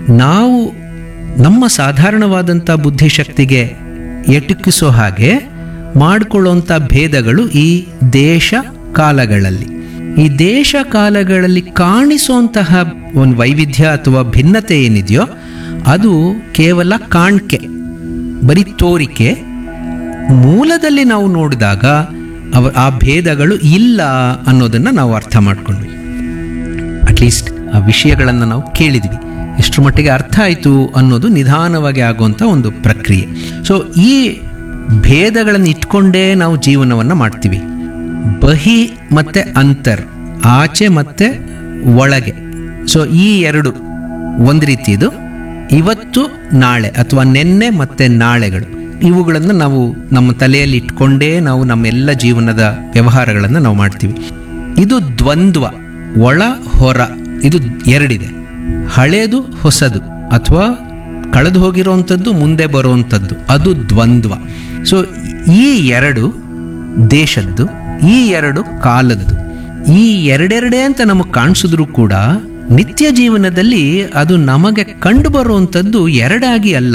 ನಾವು ನಮ್ಮ ಸಾಧಾರಣವಾದಂಥ ಬುದ್ಧಿಶಕ್ತಿಗೆ ಎಟುಕಿಸೋ ಹಾಗೆ ಮಾಡಿಕೊಳ್ಳುವಂಥ ಭೇದಗಳು ಈ ದೇಶ ಕಾಲಗಳಲ್ಲಿ ಈ ದೇಶ ಕಾಲಗಳಲ್ಲಿ ಕಾಣಿಸುವಂತಹ ಒಂದು ವೈವಿಧ್ಯ ಅಥವಾ ಭಿನ್ನತೆ ಏನಿದೆಯೋ ಅದು ಕೇವಲ ಕಾಣ್ಕೆ ಬರೀ ತೋರಿಕೆ ಮೂಲದಲ್ಲಿ ನಾವು ನೋಡಿದಾಗ ಅವ ಆ ಭೇದಗಳು ಇಲ್ಲ ಅನ್ನೋದನ್ನು ನಾವು ಅರ್ಥ ಮಾಡ್ಕೊಂಡ್ವಿ ಅಟ್ಲೀಸ್ಟ್ ಆ ವಿಷಯಗಳನ್ನು ನಾವು ಕೇಳಿದ್ವಿ ಎಷ್ಟರ ಮಟ್ಟಿಗೆ ಅರ್ಥ ಆಯಿತು ಅನ್ನೋದು ನಿಧಾನವಾಗಿ ಆಗುವಂಥ ಒಂದು ಪ್ರಕ್ರಿಯೆ ಸೊ ಈ ಭೇದಗಳನ್ನು ಇಟ್ಕೊಂಡೇ ನಾವು ಜೀವನವನ್ನು ಮಾಡ್ತೀವಿ ಬಹಿ ಮತ್ತು ಅಂತರ್ ಆಚೆ ಮತ್ತು ಒಳಗೆ ಸೊ ಈ ಎರಡು ಒಂದು ರೀತಿದು ಇವತ್ತು ನಾಳೆ ಅಥವಾ ನೆನ್ನೆ ಮತ್ತು ನಾಳೆಗಳು ಇವುಗಳನ್ನು ನಾವು ನಮ್ಮ ತಲೆಯಲ್ಲಿ ಇಟ್ಕೊಂಡೇ ನಾವು ನಮ್ಮೆಲ್ಲ ಜೀವನದ ವ್ಯವಹಾರಗಳನ್ನು ನಾವು ಮಾಡ್ತೀವಿ ಇದು ದ್ವಂದ್ವ ಒಳ ಹೊರ ಇದು ಎರಡಿದೆ ಹಳೇದು ಹೊಸದು ಅಥವಾ ಕಳೆದು ಹೋಗಿರುವಂಥದ್ದು ಮುಂದೆ ಬರುವಂಥದ್ದು ಅದು ದ್ವಂದ್ವ ಸೊ ಈ ಎರಡು ದೇಶದ್ದು ಈ ಎರಡು ಕಾಲದ್ದು ಈ ಎರಡೆರಡೇ ಅಂತ ನಮಗೆ ಕಾಣಿಸಿದ್ರು ಕೂಡ ನಿತ್ಯ ಜೀವನದಲ್ಲಿ ಅದು ನಮಗೆ ಕಂಡು ಬರುವಂಥದ್ದು ಎರಡಾಗಿ ಅಲ್ಲ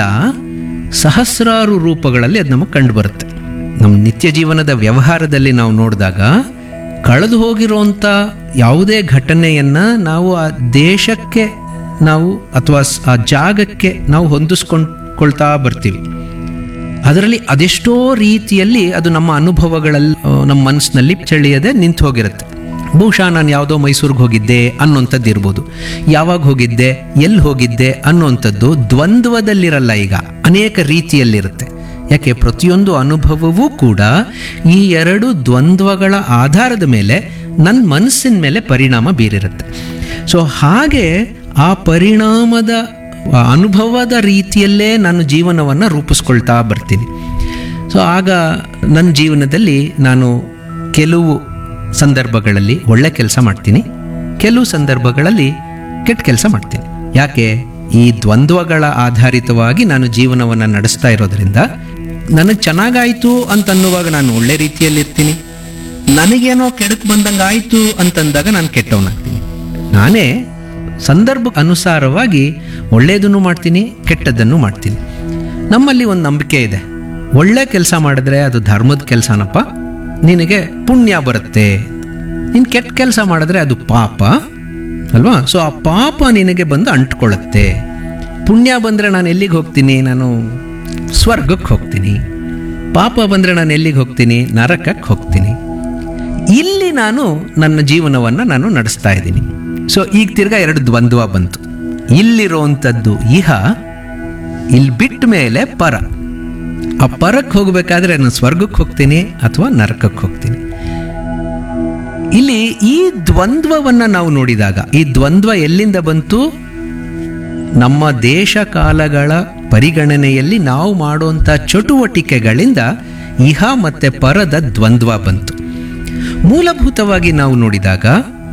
ಸಹಸ್ರಾರು ರೂಪಗಳಲ್ಲಿ ಅದು ನಮಗೆ ಕಂಡು ಬರುತ್ತೆ ನಮ್ಮ ನಿತ್ಯ ಜೀವನದ ವ್ಯವಹಾರದಲ್ಲಿ ನಾವು ನೋಡಿದಾಗ ಕಳೆದು ಹೋಗಿರುವಂಥ ಯಾವುದೇ ಘಟನೆಯನ್ನು ನಾವು ಆ ದೇಶಕ್ಕೆ ನಾವು ಅಥವಾ ಸ್- ಆ ಜಾಗಕ್ಕೆ ನಾವು ಹೊಂದಿಸ್ಕೊಂಡ್ಕೊಳ್ತಾ ಬರ್ತೀವಿ ಅದರಲ್ಲಿ ಅದೆಷ್ಟೋ ರೀತಿಯಲ್ಲಿ ಅದು ನಮ್ಮ ಅನುಭವಗಳಲ್ಲಿ ಆ, ನಮ್ಮ ಮನಸ್ಸಿನಲ್ಲಿ ಚಳಿಯದೆ ನಿಂತು ಹೋಗಿರುತ್ತೆ ಬಹುಶಃ ನಾನು ಯಾವುದೋ ಮೈಸೂರಿಗೆ ಹೋಗಿದ್ದೆ ಅನ್ನೋಂಥದ್ದು ಇರ್ಬೋದು ಯಾವಾಗ ಹೋಗಿದ್ದೆ ಎಲ್ಲಿ ಹೋಗಿದ್ದೆ ಅನ್ನೋಂಥದ್ದು ದ್ವಂದ್ವದಲ್ಲಿರಲ್ಲ ಈಗ ಅನೇಕ ರೀತಿಯಲ್ಲಿರುತ್ತೆ ಯಾಕೆ ಪ್ರತಿಯೊಂದು ಅನುಭವವೂ ಕೂಡ ಈ ಎರಡು ದ್ವಂದ್ವಗಳ ಆಧಾರದ ಮೇಲೆ ನನ್ನ ಮನಸ್ಸಿನ ಮೇಲೆ ಪರಿಣಾಮ ಬೀರಿರುತ್ತೆ ಸೊ ಹಾಗೆ ಆ ಪರಿಣಾಮದ ಆ ಅನುಭವದ ರೀತಿಯಲ್ಲೇ ನಾನು ಜೀವನವನ್ನು ರೂಪಿಸ್ಕೊಳ್ತಾ ಬರ್ತೀನಿ ಸೊ ಆಗ ನನ್ನ ಜೀವನದಲ್ಲಿ ನಾನು ಕೆಲವು ಸಂದರ್ಭಗಳಲ್ಲಿ ಒಳ್ಳೆ ಕೆಲಸ ಮಾಡ್ತೀನಿ ಕೆಲವು ಸಂದರ್ಭಗಳಲ್ಲಿ ಕೆಟ್ಟ ಕೆಲಸ ಮಾಡ್ತೀನಿ ಯಾಕೆ ಈ ದ್ವಂದ್ವಗಳ ಆಧಾರಿತವಾಗಿ ನಾನು ಜೀವನವನ್ನು ನಡೆಸ್ತಾ ಇರೋದ್ರಿಂದ ನನಗೆ ಚೆನ್ನಾಗಾಯಿತು ಅಂತನ್ನುವಾಗ ನಾನು ಒಳ್ಳೆ ರೀತಿಯಲ್ಲಿರ್ತೀನಿ ನನಗೇನೋ ಕೆಡಕ್ ಬಂದಂಗೆ ಆಯಿತು ಅಂತಂದಾಗ ನಾನು ಕೆಟ್ಟವನಾಗ್ತೀನಿ ನಾನೇ ಸಂದರ್ಭ ಅನುಸಾರವಾಗಿ ಒಳ್ಳೆಯದನ್ನು ಮಾಡ್ತೀನಿ ಕೆಟ್ಟದ್ದನ್ನು ಮಾಡ್ತೀನಿ ನಮ್ಮಲ್ಲಿ ಒಂದು ನಂಬಿಕೆ ಇದೆ ಒಳ್ಳೆ ಕೆಲಸ ಮಾಡಿದ್ರೆ ಅದು ಧರ್ಮದ ಕೆಲಸನಪ್ಪ ನಿನಗೆ ಪುಣ್ಯ ಬರುತ್ತೆ ನೀನು ಕೆಟ್ಟ ಕೆಲಸ ಮಾಡಿದ್ರೆ ಅದು ಪಾಪ ಅಲ್ವಾ ಸೊ ಆ ಪಾಪ ನಿನಗೆ ಬಂದು ಅಂಟ್ಕೊಳ್ಳುತ್ತೆ ಪುಣ್ಯ ಬಂದರೆ ನಾನು ಎಲ್ಲಿಗೆ ಹೋಗ್ತೀನಿ ನಾನು ಸ್ವರ್ಗಕ್ಕೆ ಹೋಗ್ತೀನಿ ಪಾಪ ಬಂದರೆ ನಾನು ಎಲ್ಲಿಗೆ ಹೋಗ್ತೀನಿ ನರಕಕ್ಕೆ ಹೋಗ್ತೀನಿ ಇಲ್ಲಿ ನಾನು ನನ್ನ ಜೀವನವನ್ನು ನಾನು ನಡೆಸ್ತಾ ಇದ್ದೀನಿ ಸೊ ಈಗ ತಿರ್ಗಾ ಎರಡು ದ್ವಂದ್ವ ಬಂತು ಇಲ್ಲಿರುವಂಥದ್ದು ಇಹ ಇಲ್ಲಿ ಬಿಟ್ಟ ಮೇಲೆ ಪರ ಆ ಪರಕ್ಕೆ ಹೋಗಬೇಕಾದ್ರೆ ನಾನು ಸ್ವರ್ಗಕ್ಕೆ ಹೋಗ್ತೀನಿ ಅಥವಾ ನರಕಕ್ಕೆ ಹೋಗ್ತೀನಿ ಇಲ್ಲಿ ಈ ದ್ವಂದ್ವವನ್ನು ನಾವು ನೋಡಿದಾಗ ಈ ದ್ವಂದ್ವ ಎಲ್ಲಿಂದ ಬಂತು ನಮ್ಮ ದೇಶ ಕಾಲಗಳ ಪರಿಗಣನೆಯಲ್ಲಿ ನಾವು ಮಾಡುವಂಥ ಚಟುವಟಿಕೆಗಳಿಂದ ಇಹ ಮತ್ತು ಪರದ ದ್ವಂದ್ವ ಬಂತು ಮೂಲಭೂತವಾಗಿ ನಾವು ನೋಡಿದಾಗ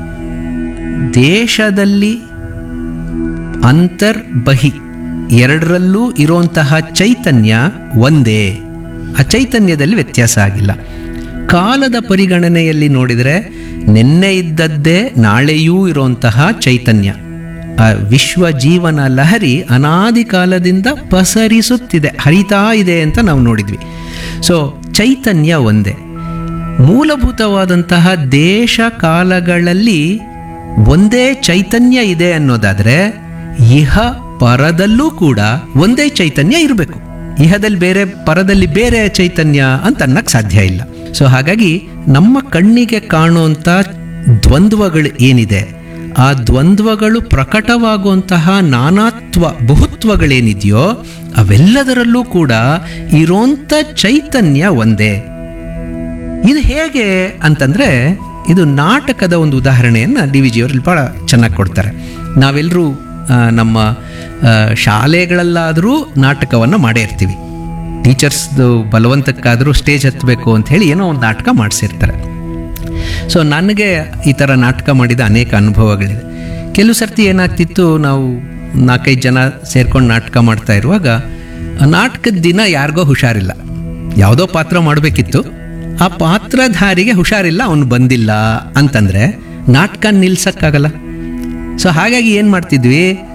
ದೇಶದಲ್ಲಿ ಅಂತರ್ ಬಹಿ ಎರಡರಲ್ಲೂ ಇರುವಂತಹ ಚೈತನ್ಯ ಒಂದೇ ಆ ಚೈತನ್ಯದಲ್ಲಿ ವ್ಯತ್ಯಾಸ ಆಗಿಲ್ಲ ಕಾಲದ ಪರಿಗಣನೆಯಲ್ಲಿ ನೋಡಿದರೆ ನಿನ್ನೆ ಇದ್ದದ್ದೇ ನಾಳೆಯೂ ಇರುವಂತಹ ಚೈತನ್ಯ ಆ ವಿಶ್ವ ಜೀವನ ಲಹರಿ ಅನಾದಿ ಕಾಲದಿಂದ ಪಸರಿಸುತ್ತಿದೆ ಹರಿತಾ ಇದೆ ಅಂತ ನಾವು ನೋಡಿದ್ವಿ ಸೊ ಚೈತನ್ಯ ಒಂದೇ ಮೂಲಭೂತವಾದಂತಹ ದೇಶ ಕಾಲಗಳಲ್ಲಿ ಒಂದೇ ಚೈತನ್ಯ ಇದೆ ಅನ್ನೋದಾದ್ರೆ ಇಹ ಪರದಲ್ಲೂ ಕೂಡ ಒಂದೇ ಚೈತನ್ಯ ಇರಬೇಕು ಇಹದಲ್ಲಿ ಬೇರೆ ಪರದಲ್ಲಿ ಬೇರೆ ಚೈತನ್ಯ ಅಂತ ಅನ್ನಕ್ಕೆ ಸಾಧ್ಯ ಇಲ್ಲ ಸೊ ಹಾಗಾಗಿ ನಮ್ಮ ಕಣ್ಣಿಗೆ ಕಾಣುವಂಥ ದ್ವಂದ್ವಗಳು ಏನಿದೆ ಆ ದ್ವಂದ್ವಗಳು ಪ್ರಕಟವಾಗುವಂತಹ ನಾನಾತ್ವ ಬಹುತ್ವಗಳೇನಿದೆಯೋ ಅವೆಲ್ಲದರಲ್ಲೂ ಕೂಡ ಇರೋಂಥ ಚೈತನ್ಯ ಒಂದೇ ಇದು ಹೇಗೆ ಅಂತಂದ್ರೆ ಇದು ನಾಟಕದ ಒಂದು ಉದಾಹರಣೆಯನ್ನು ಡಿ ವಿ ಜಿಯವರು ಭಾಳ ಚೆನ್ನಾಗಿ ಕೊಡ್ತಾರೆ ನಾವೆಲ್ಲರೂ ಆ, ನಮ್ಮ ಆ, ಶಾಲೆಗಳಲ್ಲಾದರೂ ನಾಟಕವನ್ನು ಮಾಡೇ ಇರ್ತೀವಿ ಟೀಚರ್ಸ್ದು ಬಲವಂತಕ್ಕಾದರೂ ಸ್ಟೇಜ್ ಹತ್ತಬೇಕು ಅಂತ ಹೇಳಿ ಏನೋ ಒಂದು ನಾಟಕ ಮಾಡಿಸಿರ್ತಾರೆ ಸೊ ನನಗೆ ಈ ಥರ ನಾಟಕ ಮಾಡಿದ ಅನೇಕ ಅನುಭವಗಳಿದೆ ಕೆಲವು ಸರ್ತಿ ಏನಾಗ್ತಿತ್ತು ನಾವು ನಾಲ್ಕೈದು ಜನ ಸೇರ್ಕೊಂಡು ನಾಟಕ ಮಾಡ್ತಾ ಇರುವಾಗ ಆ ನಾಟಕದ ದಿನ ಯಾರಿಗೋ ಹುಷಾರಿಲ್ಲ ಯಾವುದೋ ಪಾತ್ರ ಮಾಡಬೇಕಿತ್ತು ಆ ಪಾತ್ರಧಾರಿಗೆ ಹುಷಾರಿಲ್ಲ ಅವನು ಬಂದಿಲ್ಲ ಅಂತಂದರೆ ನಾಟಕ ನಿಲ್ಸಕ್ಕಾಗಲ್ಲ ಸೊ ಹಾಗಾಗಿ ಏನು ಮಾಡ್ತಿದ್ವಿ